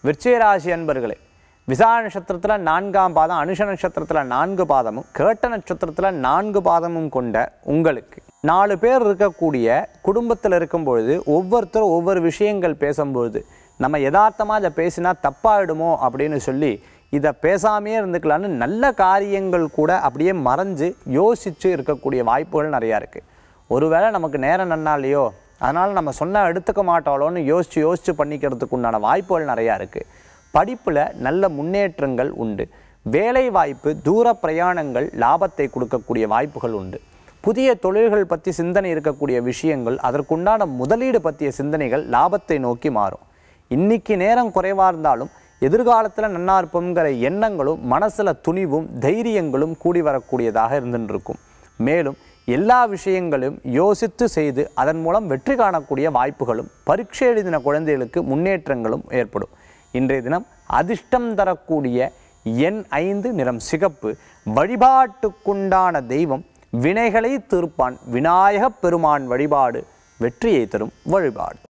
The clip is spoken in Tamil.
விருச்சிகராசி அன்பர்களே விசா நட்சத்திரத்தில் நான்காம் பாதம் அனுஷ நட்சத்திரத்தில் நான்கு பாதமும் கேட்ட நட்சத்திரத்தில் நான்கு பாதமும் கொண்ட உங்களுக்கு நாலு பேர் இருக்கக்கூடிய குடும்பத்தில் இருக்கும் பொழுது ஒவ்வொருத்தரும் ஒவ்வொரு விஷயங்கள் பேசும்பொழுது நம்ம யதார்த்தமாக இதை பேசினா தப்பாயிடுமோ அப்படின்னு சொல்லி இதை பேசாமையே இருந்துக்கலான்னு நல்ல காரியங்கள் கூட அப்படியே மறைஞ்சு யோசித்து இருக்கக்கூடிய வாய்ப்புகள் நிறையா இருக்குது ஒருவேளை நமக்கு நேரம் நன்னாலையோ அதனால் நம்ம சொன்னால் எடுத்துக்க மாட்டாளோன்னு யோசித்து யோசித்து பண்ணிக்கிறதுக்கு உண்டான வாய்ப்புகள் நிறையா இருக்குது படிப்பில் நல்ல முன்னேற்றங்கள் உண்டு வேலை வாய்ப்பு தூர பிரயாணங்கள் லாபத்தை கொடுக்கக்கூடிய வாய்ப்புகள் உண்டு புதிய தொழில்கள் பற்றி சிந்தனை இருக்கக்கூடிய விஷயங்கள் அதற்குண்டான முதலீடு பற்றிய சிந்தனைகள் லாபத்தை நோக்கி மாறும் இன்னைக்கு நேரம் குறைவாக இருந்தாலும் எதிர்காலத்தில் நன்னா இருப்போங்கிற எண்ணங்களும் மனசில் துணிவும் தைரியங்களும் கூடி வரக்கூடியதாக இருந்துட்டு இருக்கும் மேலும் எல்லா விஷயங்களையும் யோசித்து செய்து அதன் மூலம் வெற்றி காணக்கூடிய வாய்ப்புகளும் பரீட்சை எழுதின குழந்தைகளுக்கு முன்னேற்றங்களும் ஏற்படும் இன்றைய தினம் அதிர்ஷ்டம் தரக்கூடிய எண் ஐந்து நிறம் சிகப்பு வழிபாட்டுக்குண்டான தெய்வம் வினைகளை தீர்ப்பான் விநாயகப் பெருமான் வழிபாடு வெற்றியை தரும் வழிபாடு